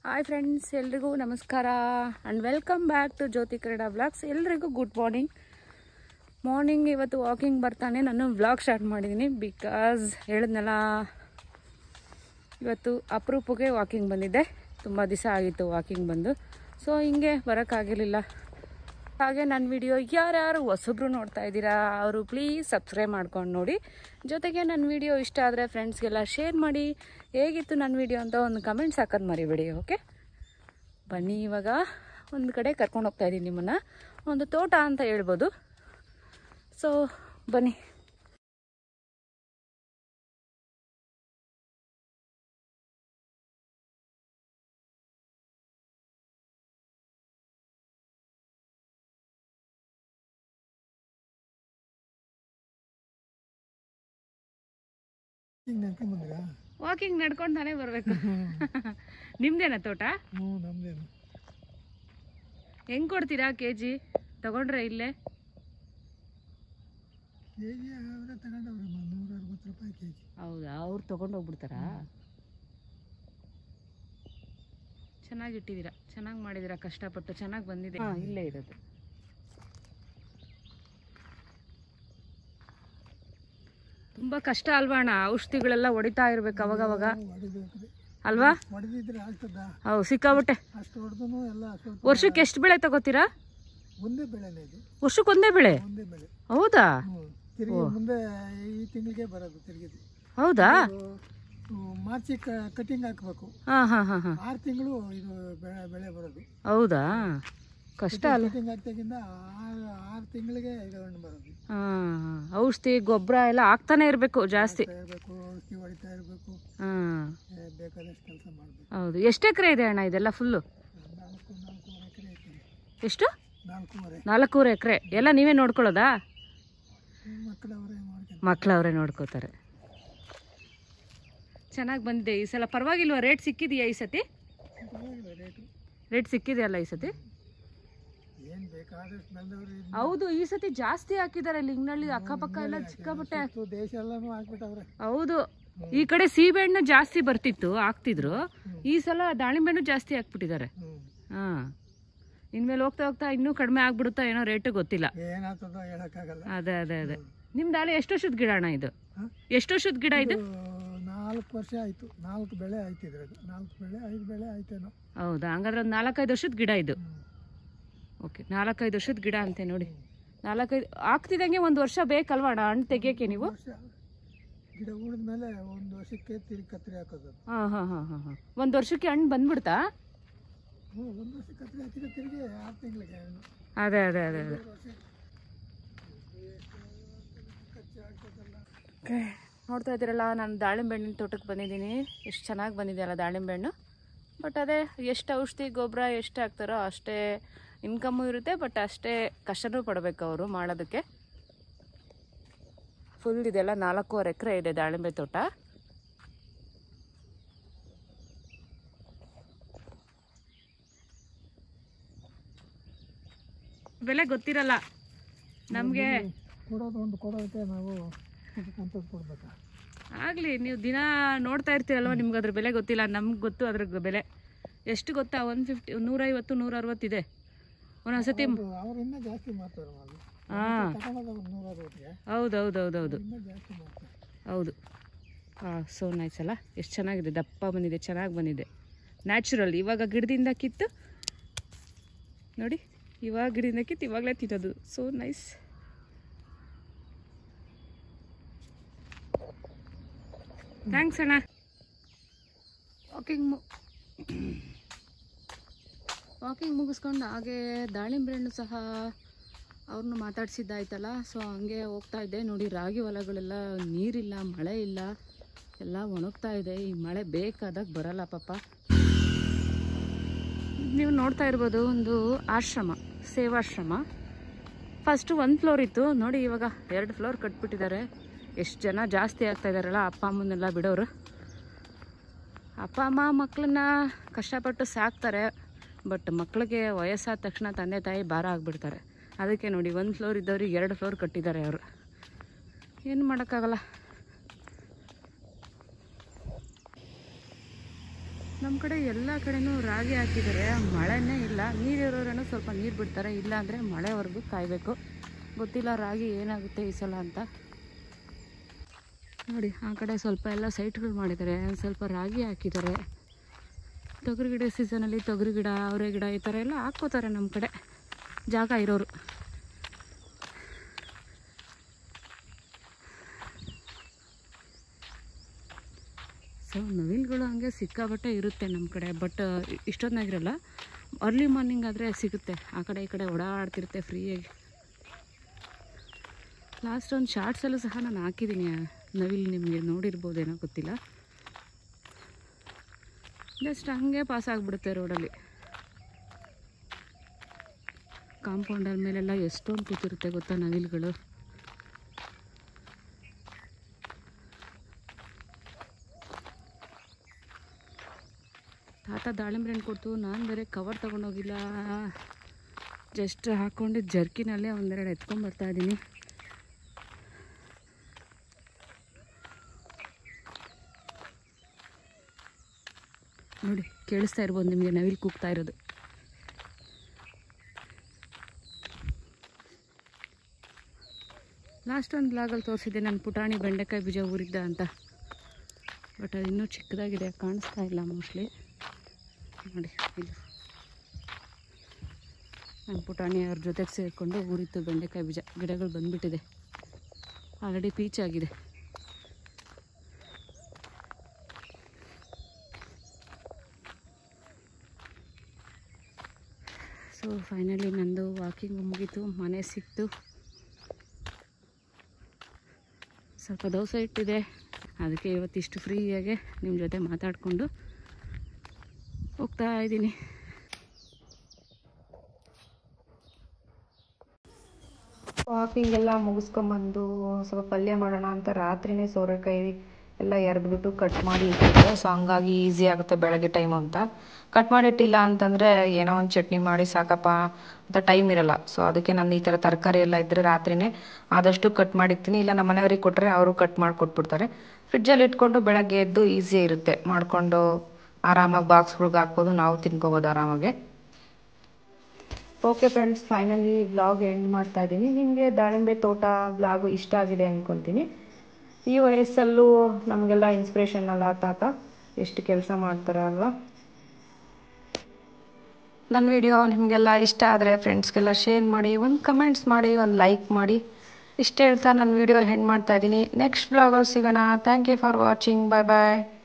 Hi friends ಎಲ್ರಿಗೂ ನಮಸ್ಕಾರ and welcome back to Jyothi Kreeda vlogs ಎಲ್ರಿಗೂ ಗುಡ್ ಮಾರ್ನಿಂಗ್ ಮಾರ್ನಿಂಗ್ ಇವತ್ತು ವಾಕಿಂಗ್ ಬರ್ತಾನೆ ನಾನು ವ್ಲಾಗ್ ಸ್ಟಾರ್ಟ್ ಮಾಡಿದ್ದೀನಿ ಬಿಕಾಸ್ ಹೇಳಿದ್ನಲ್ಲ ಇವತ್ತು ಅಪರೂಪಕ್ಕೆ ವಾಕಿಂಗ್ ಬಂದಿದ್ದೆ ತುಂಬ ದಿವಸ ಆಗಿತ್ತು ವಾಕಿಂಗ್ ಬಂದು ಸೊ ಹಿಂಗೆ ಬರೋಕ್ಕಾಗಿರಲಿಲ್ಲ ಹಾಗೆ ನನ್ನ ವಿಡಿಯೋ ಯಾರ್ಯಾರು ಹೊಸಬ್ರು ನೋಡ್ತಾ ಇದ್ದೀರಾ ಅವರು ಪ್ಲೀಸ್ ಸಬ್ಸ್ಕ್ರೈಬ್ ಮಾಡ್ಕೊಂಡು ನೋಡಿ ಜೊತೆಗೆ ನನ್ನ ವಿಡಿಯೋ ಇಷ್ಟ ಆದರೆ ಫ್ರೆಂಡ್ಸ್ಗೆಲ್ಲ ಶೇರ್ ಮಾಡಿ ಹೇಗಿತ್ತು ನನ್ನ ವಿಡಿಯೋ ಅಂತ ಒಂದು ಕಮೆಂಟ್ಸ್ ಹಾಕೋದು ಮರಿಬೇಡಿ ಓಕೆ ಬನ್ನಿ ಇವಾಗ ಒಂದು ಕಡೆ ಕರ್ಕೊಂಡು ಹೋಗ್ತಾ ಇದ್ದೀನಿ ನಿಮ್ಮನ್ನು ಒಂದು ತೋಟ ಅಂತ ಹೇಳ್ಬೋದು ಸೊ ಬನ್ನಿ ಹಿಂಗೆ ನೆನ್ಕೊಂಬಂದಿರಾ ವಾಕಿಂಗ್ ನಡ್ಕೊಂಡು ತಾನೇ ಬರಬೇಕು ನಿಮ್ದೇನಾ ತೋಟ ಹ್ಞೂ ನಮ್ದೇನು ಹೆಂಗೆ ಕೊಡ್ತೀರಾ ಕೆ ಜಿ ತಗೊಂಡ್ರೆ ಇಲ್ಲೇ ಕೆ ಜಿ ಅವರೇ ತಗೊಂಡವ್ರಮ್ಮ ನೂರ ಅರವತ್ತು ರೂಪಾಯಿ ಕೆ ಜಿ ಹೌದಾ ಅವ್ರು ತಗೊಂಡು ಹೋಗ್ಬಿಡ್ತಾರಾ ಚೆನ್ನಾಗಿ ಇಟ್ಟಿದ್ದೀರಾ ಚೆನ್ನಾಗಿ ಮಾಡಿದ್ದೀರಾ ಕಷ್ಟಪಟ್ಟು ಚೆನ್ನಾಗಿ ಬಂದಿದೆ ಹಾಂ ಇಲ್ಲೇ ಇರೋದು ತುಂಬ ಕಷ್ಟ ಅಲ್ವಾ ಅಣ್ಣ ಔಷಧಿಗಳೆಲ್ಲ ಹೊಡಿತಾ ಇರ್ಬೇಕು ಅವಾಗವಾಗ ಹೊಡಿಬೇಕ್ರಿ ಅಲ್ವಾ ಹೊಡೆದಿದ್ರೆ ಆಗ್ತದ ಹೌದು ಸಿಕ್ಕಾಬಿಟ್ಟೆ ಅಷ್ಟು ಹೊಡೆದು ಎಲ್ಲ ಸ್ವಲ್ಪ ವರ್ಷಕ್ಕೆ ಎಷ್ಟು ಬೆಳೆ ತಗೋತೀರಾ ಒಂದೇ ಬೆಳೆನೇ ಇದು ವರ್ಷಕ್ಕೊಂದೇ ಬೆಳೆ ಒಂದೇ ಬೆಳೆ ಹೌದಾ ಹ್ಞೂ ತಿರುಗಿ ಮುಂದೆ ಈ ತಿಂಗಳಿಗೆ ಬರೋದು ತಿರುಗಿದು ಹೌದಾ ಮಾರ್ಚಿಗೆ ಕಟಿಂಗ್ ಹಾಕಬೇಕು ಹಾಂ ಹಾಂ ಹಾಂ ಹಾಂ ಆರು ತಿಂಗಳು ಇದು ಬೆಳೆ ಬೆಳೆ ಬರೋದು ಹೌದಾ ಕಷ್ಟ ಅಲ್ಲ ಕಟಿಂಗ್ ಹಾಕ್ದಾಗಿಂದ ಆರು ಆರು ತಿಂಗಳಿಗೆ ಇದು ಹಣ್ಣು ಬರೋದು ಹಾಂ ಔಷಧಿ ಗೊಬ್ಬರ ಎಲ್ಲ ಹಾಕ್ತಾನೆ ಇರಬೇಕು ಜಾಸ್ತಿ ಇರಬೇಕು ಔಷಧಿ ಹೊಡಿತಾ ಇರಬೇಕು ಹಾಂ ಬೇಕಾದಷ್ಟು ಕೆಲಸ ಮಾಡಬೇಕು ಹೌದು ಎಷ್ಟು ಎಕರೆ ಇದೆ ಅಣ್ಣ ಇದೆಲ್ಲ ಫುಲ್ಲು ನಾಲ್ಕು ನಾಲ್ಕೂವರೆ ಎಕರೆ ಐತೆ ಎಷ್ಟು ನಾಲ್ಕೂವರೆ ನಾಲ್ಕೂವರೆ ಎಕರೆ ಎಲ್ಲ ನೀವೇ ನೋಡ್ಕೊಳ್ಳೋದಾ ಮಕ್ಕಳವರೇ ಮಾಡ್ಕೊಂಡು ಮಕ್ಕಳವರೇ ನೋಡ್ಕೋತಾರೆ ಚೆನ್ನಾಗಿ ಬಂದಿದೆ ಈ ಸಲ ಪರವಾಗಿಲ್ವಾ ರೇಟ್ ಸಿಕ್ಕಿದೆಯಾ ಈ ಸತಿ ಪರವಾಗಿಲ್ಲ ರೇಟು ರೇಟ್ ಸಿಕ್ಕಿದೆಯಲ್ಲ ಈ ಸತಿ ಏನು ಬೇಕಾದಷ್ಟು ಬೆಳೆದವ್ರು ಹೌದು ಈ ಸತಿ ಜಾಸ್ತಿ ಹಾಕಿದ್ದಾರೆ ಇಲ್ಲಿ ಹಿಂಗಳ್ಳಿ ಅಕ್ಕಪಕ್ಕ ಎಲ್ಲ ಚಿಕ್ಕಪಟ್ಟೆ ಇತ್ತು ದೇಶ ಎಲ್ಲನೂ ಹಾಕ್ಬಿಟ್ಟವ್ರೆ ಹೌದು ಈ ಕಡೆ ಸೀಬೆಹಣ್ಣು ಜಾಸ್ತಿ ಬರ್ತಿತ್ತು ಹಾಕ್ತಿದ್ರು ಈ ಸಲ ದಾಳಿಂಬೆಣ್ಣು ಜಾಸ್ತಿ ಹಾಕ್ಬಿಟ್ಟಿದ್ದಾರೆ ಹ್ಞೂ ಹಾಂ ಇನ್ಮೇಲೆ ಹೋಗ್ತಾ ಹೋಗ್ತಾ ಇನ್ನೂ ಕಡಿಮೆ ಆಗ್ಬಿಡುತ್ತಾ ಏನೋ ರೇಟು ಗೊತ್ತಿಲ್ಲ ಏನಾಗ್ತದೋ ಹೇಳೋಕ್ಕಾಗಲ್ಲ ಅದೇ ಅದೇ ಅದೇ ನಿಮ್ಮ ದಾಳಿ ಎಷ್ಟು ವರ್ಷದ ಗಿಡ ಅಣ್ಣ ಇದು ಹಾಂ? ಎಷ್ಟು ವರ್ಷದ ಗಿಡ ಇದು ಇದು ನಾಲ್ಕು ವರ್ಷ ಆಯಿತು ನಾಲ್ಕು ಬೆಳೆ ಆಯ್ತು ಇದ್ರದ್ದು ನಾಲ್ಕು ಬೆಳೆ ಐದು ಬೆಳೆ ಆಯ್ತೇನೋ ಹೌದಾ ಹಂಗಾದ್ರೆ ಒಂದು ನಾಲ್ಕೈದು ವರ್ಷದ ಗಿಡ ಇದು ಹ್ಞೂ ಓಕೆ ನಾಲ್ಕೈದು ವರ್ಷದ ಗಿಡ ಅಂತೆ ನೋಡಿ ನಾಲ್ಕೈದು ಆಗ್ತಿದಂಗೆ ಒಂದು ವರ್ಷ ಬೇಕಲ್ವಾ ಅಣ್ಣ ಹಣ್ಣು ತೆಗಿಯೋಕೆ ನೀವು ವರ್ಷ ಗಿಡ ಉಳಿದ್ಮೇಲೆ ಒಂದು ವರ್ಷಕ್ಕೆ ತಿರುಗಿ ಕತ್ತರಿ ಹಾಕೋದು ಅದು. ಹಾಂ ಹಾಂ ಹಾಂ ಹಾಂ ಹಾಂ ಒಂದು ವರ್ಷಕ್ಕೆ ಹಣ್ಣು ಬಂದ್ಬಿಡ್ತಾ ಹ್ಞೂ ಒಂದು ವರ್ಷಕ್ಕೆ ಕತ್ತರಿ ಹಾಕಿದ್ರೆ ತಿರುಗಿ ಆರು ತಿಂಗಳಿಗೆ ಹಣ್ಣು. ಅದೇ ಅದೇ ಅದೇ ಅದೇ ಎರಡು ವರ್ಷ ಖರ್ಚು ಆಗ್ತದಲ್ಲ ಓಕೆ ನೋಡ್ತಾ ಇದ್ದೀರಲ್ಲ ನಾನು ದಾಳಿಂಬೆ ಹಣ್ಣಿನ ತೋಟಕ್ಕೆ ಬಂದಿದ್ದೀನಿ ಎಷ್ಟು ಚೆನ್ನಾಗಿ ಬಂದಿದೆಯಲ್ಲ ದಾಳಿಂಬೆ ಹಣ್ಣು ಬಟ್ ಅದೇ ಎಷ್ಟು ಔಷಧಿ ಗೊಬ್ಬರ ಎಷ್ಟು ಹಾಕ್ತಾರೋ ಅಷ್ಟೇ ಇನ್ಕಮ್ಮು ಇರುತ್ತೆ ಬಟ್ ಅಷ್ಟೇ ಕಷ್ಟನೂ ಪಡಬೇಕು ಅವರು ಮಾಡೋದಕ್ಕೆ ಫುಲ್ ಇದೆಲ್ಲ ನಾಲ್ಕೂವರೆ ಎಕರೆ ಇದೆ ದಾಳಿಂಬೆ ತೋಟ ಬೆಲೆ ಗೊತ್ತಿರಲ್ಲ ನಮಗೆ ಕೊಡೋದು ಒಂದು ಕೊಡೋದಕ್ಕೆ ನಾವು ಅಂಥದ್ದು ಕೊಡ್ಬೇಕಾ ಆಗಲಿ ನೀವು ದಿನ ನೋಡ್ತಾ ಇರ್ತೀರಲ್ವ ನಿಮ್ಗೆ ಅದ್ರ ಬೆಲೆ ಗೊತ್ತಿಲ್ಲ ನಮ್ಗೆ ಗೊತ್ತು ಅದ್ರ ಬೆಲೆ ಎಷ್ಟು ಗೊತ್ತಾ ಒನ್ ಫಿಫ್ಟಿ ನೂರೈವತ್ತು ನೂರ ಅರವತ್ತಿದೆ ಒಂದೊಂದ್ಸತಿ ಅದು ಅವ್ರು ಇನ್ನೂ ಜಾಸ್ತಿ ಮಾಡ್ತಾರೆ ಮಾಡಿ ಹಾಂ ತಗೊಳೋದು ಒಂದು ನೂರ ಅರವತ್ತಿಗೆ ಹೌದು ಹೌದು ಹೌದು ಹೌದು ಇನ್ನೂ ಜಾಸ್ತಿ ಮಾಡ್ತಾರೆ ಹೌದು ಹಾಂ ಸೋ ನೈಸ್ ಅಲ್ಲ ಎಷ್ಟು ಚೆನ್ನಾಗಿದೆ ದಪ್ಪ ಬಂದಿದೆ ಚೆನ್ನಾಗಿ ಬಂದಿದೆ ನ್ಯಾಚುರಲ್ ಇವಾಗ ಗಿಡದಿಂದ ಕಿತ್ತು ನೋಡಿ ಇವಾಗ ಗಿಡದಿಂದ ಕಿತ್ತು ಇವಾಗಲೇ ತಿನ್ನೋದು ಸೋ ನೈಸ್ ಥ್ಯಾಂಕ್ಸ್ ಅಣ್ಣ ವಾಕಿಂಗ್ ವಾಕಿಂಗ್ ಮುಗಿಸ್ಕೊಂಡು ಹಾಗೆ ದಾಳಿಂಬೆ ಹಣ್ಣು ಸಹ ಅವ್ರನ್ನ ಮಾತಾಡ್ಸಿದ್ದಾಯ್ತಲ್ಲ ಸೊ ಹಂಗೆ ಹೋಗ್ತಾ ಇದ್ದೆ ನೋಡಿ ರಾಗಿ ಹೊಲಗಳೆಲ್ಲ ನೀರಿಲ್ಲ ಮಳೆ ಇಲ್ಲ ಎಲ್ಲ ಒಣಗ್ತಾ ಇದೆ ಈ ಮಳೆ ಬೇಕಾದಾಗ ಬರಲ್ಲ ಪಾಪ ನೀವು ನೋಡ್ತಾ ಇರ್ಬೋದು ಒಂದು ಆಶ್ರಮ ಸೇವಾಶ್ರಮ ಫಸ್ಟು ಒಂದು ಫ್ಲೋರ್ ಇತ್ತು ನೋಡಿ ಇವಾಗ ಎರಡು ಫ್ಲೋರ್ ಕಟ್ಬಿಟ್ಟಿದ್ದಾರೆ ಎಷ್ಟು ಜನ ಜಾಸ್ತಿ ಆಗ್ತಾ ಇದ್ದಾರಲ್ಲ ಅಪ್ಪ ಅಮ್ಮನ್ನೆಲ್ಲ ಬಿಡೋರು ಅಪ್ಪ ಅಮ್ಮ ಮಕ್ಕಳನ್ನ ಕಷ್ಟಪಟ್ಟು ಸಾಕ್ತಾರೆ ಬಟ್ ಮಕ್ಕಳಿಗೆ ವಯಸ್ಸಾದ ತಕ್ಷಣ ತಂದೆ ತಾಯಿ ಭಾರ ಆಗಿಬಿಡ್ತಾರೆ ಅದಕ್ಕೆ ನೋಡಿ ಒಂದು ಫ್ಲೋರ್ ಇದ್ದವ್ರಿಗೆ ಎರಡು ಫ್ಲೋರ್ ಕಟ್ಟಿದ್ದಾರೆ ಅವರು ಏನು ಮಾಡೋಕ್ಕಾಗಲ್ಲ ನಮ್ಮ ಕಡೆ ಎಲ್ಲ ಕಡೆನೂ ರಾಗಿ ಹಾಕಿದ್ದಾರೆ ಮಳೆನೇ ಇಲ್ಲ ನೀರಿರೋರೇನೋ ಸ್ವಲ್ಪ ನೀರು ಬಿಡ್ತಾರೆ ಇಲ್ಲ ಅಂದರೆ ಮಳೆವರೆಗೂ ಕಾಯಬೇಕು ಗೊತ್ತಿಲ್ಲ ರಾಗಿ ಏನಾಗುತ್ತೆ ಈ ಸಲ ಅಂತ ನೋಡಿ ಆ ಕಡೆ ಸ್ವಲ್ಪ ಎಲ್ಲ ಸೈಟ್ಗಳು ಮಾಡಿದ್ದಾರೆ ಸ್ವಲ್ಪ ರಾಗಿ ಹಾಕಿದ್ದಾರೆ ತೊಗರಿ ಗಿಡ ಸೀಸನಲ್ಲಿ ತೊಗರಿ ಗಿಡ ಅವರೆ ಗಿಡ ಈ ಥರ ಎಲ್ಲ ಹಾಕ್ಕೋತಾರೆ ನಮ್ಮ ಕಡೆ ಜಾಗ ಇರೋರು ಸೊ ನವಿಲುಗಳು ಹಂಗೆ ಸಿಕ್ಕಾಬಟ್ಟೆ ಇರುತ್ತೆ ನಮ್ಮ ಕಡೆ ಬಟ್ ಇಷ್ಟೊತ್ತಾಗಿರಲ್ಲ ಅರ್ಲಿ ಮಾರ್ನಿಂಗ್ ಆದರೆ ಸಿಗುತ್ತೆ ಆ ಕಡೆ ಈ ಕಡೆ ಓಡಾಡ್ತಿರುತ್ತೆ ಫ್ರೀಯಾಗಿ ಲಾಸ್ಟ್ ಒಂದು ಶಾರ್ಟ್ಸಲ್ಲೂ ಸಹ ನಾನು ಹಾಕಿದ್ದೀನಿ ನವಿಲು ನಿಮಗೆ ನೋಡಿರ್ಬೋದೇನೋ ಗೊತ್ತಿಲ್ಲ ಜಸ್ಟ್ ಹಂಗೆ ಪಾಸ್ ಆಗಿಬಿಡುತ್ತೆ ರೋಡಲ್ಲಿ ಕಾಂಪೌಂಡಲ್ ಮೇಲೆಲ್ಲ ಎಷ್ಟೊಂದು ಕೂತಿರುತ್ತೆ ಗೊತ್ತಾ ನವಿಲುಗಳು ತಾತ ದಾಳಿಂಬೆ ಹಣ್ಣು ಕೊಡ್ತು ನಾನು ಬೇರೆ ಕವರ್ ತೊಗೊಂಡೋಗಿಲ್ಲ ಜಸ್ಟ್ ಹಾಕ್ಕೊಂಡು ಜರ್ಕಿನಲ್ಲೇ ಒಂದೆರಡು ಎತ್ಕೊಂಡ್ಬರ್ತಾ ಇದ್ದೀನಿ ನೋಡಿ ಕೇಳಿಸ್ತಾ ಇರ್ಬೋದು ನಿಮಗೆ ನವಿಲು ಕೂಗ್ತಾ ಇರೋದು ಲಾಸ್ಟ್ ಒಂದು ಬ್ಲಾಗಲ್ಲಿ ತೋರಿಸಿದ್ದೆ ನಾನು ಪುಟಾಣಿ ಬೆಂಡೆಕಾಯಿ ಬೀಜ ಊರಿದ್ದ ಅಂತ ಬಟ್ ಅದು ಇನ್ನೂ ಚಿಕ್ಕದಾಗಿದೆ ಕಾಣಿಸ್ತಾ ಇಲ್ಲ ಮೋಸ್ಟ್ಲಿ ನೋಡಿ ಇದು ನಾನು ಪುಟಾಣಿ ಅವ್ರ ಜೊತೆಗೆ ಸೇರಿಕೊಂಡು ಊರಿತ್ತು ಬೆಂಡೆಕಾಯಿ ಬೀಜ ಗಿಡಗಳು ಬಂದ್ಬಿಟ್ಟಿದೆ ಆಲ್ರೆಡಿ ಪೀಚ್ ಆಗಿದೆ ಸೊ ಫೈನಲಿ ನಂದು ವಾಕಿಂಗ್ ಮುಗೀತು ಮನೆ ಸಿಕ್ತು ಸ್ವಲ್ಪ ದೋಸೆ ಇಟ್ಟಿದೆ ಅದಕ್ಕೆ ಇವತ್ತಿಷ್ಟು ಫ್ರೀಯಾಗೆ ನಿಮ್ಮ ಜೊತೆ ಮಾತಾಡಿಕೊಂಡು ಹೋಗ್ತಾ ಇದ್ದೀನಿ ವಾಕಿಂಗ್ ಎಲ್ಲ ಮುಗಿಸ್ಕೊಂಬಂದು ಸ್ವಲ್ಪ ಪಲ್ಯ ಮಾಡೋಣ ಅಂತ ರಾತ್ರಿನೇ ಸೋರೆಕಾಯಿ ಎಲ್ಲ ಎರೆದ್ಬಿಟ್ಟು ಕಟ್ ಮಾಡಿ ಇಟ್ಟಿದ್ದೆ ಸೊ ಹಂಗಾಗಿ ಈಸಿ ಆಗುತ್ತೆ ಬೆಳಗ್ಗೆ ಟೈಮ್ ಅಂತ ಕಟ್ ಮಾಡಿಟ್ಟಿಲ್ಲ ಅಂತಂದರೆ ಏನೋ ಒಂದು ಚಟ್ನಿ ಮಾಡಿ ಸಾಕಪ್ಪ ಅಂತ ಟೈಮ್ ಇರಲ್ಲ ಸೊ ಅದಕ್ಕೆ ನಾನು ಈ ಥರ ತರಕಾರಿ ಎಲ್ಲ ಇದ್ದರೆ ರಾತ್ರಿನೇ ಆದಷ್ಟು ಕಟ್ ಮಾಡಿರ್ತೀನಿ ಇಲ್ಲ ನಮ್ಮ ಮನೆಯವ್ರಿಗೆ ಕೊಟ್ಟರೆ ಅವರು ಕಟ್ ಮಾಡಿ ಕೊಟ್ಬಿಡ್ತಾರೆ ಫ್ರಿಡ್ಜಲ್ಲಿ ಇಟ್ಕೊಂಡು ಬೆಳಗ್ಗೆ ಎದ್ದು ಈಸಿ ಇರುತ್ತೆ ಮಾಡಿಕೊಂಡು ಆರಾಮಾಗಿ ಬಾಕ್ಸ್ಗಳ್ಗೆ ಹಾಕ್ಬೋದು ನಾವು ತಿನ್ಕೋಬೋದು ಆರಾಮಾಗಿ okay friends finally vlog end ಮಾಡ್ತಾ ಇದ್ದೀನಿ ನಿಮಗೆ ದಾಳಿಂಬೆ ತೋಟ ವ್ಲಾಗು ಇಷ್ಟ ಆಗಿದೆ ಅಂದ್ಕೊತೀನಿ ಈ ವಯಸ್ಸಲ್ಲೂ ನಮಗೆಲ್ಲ ಇನ್ಸ್ಪಿರೇಷನ್ ಅಲ್ಲ ತಾತ ಎಷ್ಟು ಕೆಲಸ ಮಾಡ್ತಾರೆ ಅಲ್ವಾ ನನ್ನ ವಿಡಿಯೋ ನಿಮಗೆಲ್ಲ ಇಷ್ಟ ಆದರೆ ಫ್ರೆಂಡ್ಸ್ಗೆಲ್ಲ ಶೇರ್ ಮಾಡಿ ಒಂದು ಕಮೆಂಟ್ಸ್ ಮಾಡಿ ಒಂದು ಲೈಕ್ ಮಾಡಿ ಇಷ್ಟು ಹೇಳ್ತಾ ನನ್ನ ವಿಡಿಯೋ ಹೆಂಡ್ ಮಾಡ್ತಾ ಇದ್ದೀನಿ ನೆಕ್ಸ್ಟ್ ಬ್ಲಾಗಲ್ಲಿ ಸಿಗೋಣ thank you for watching bye bye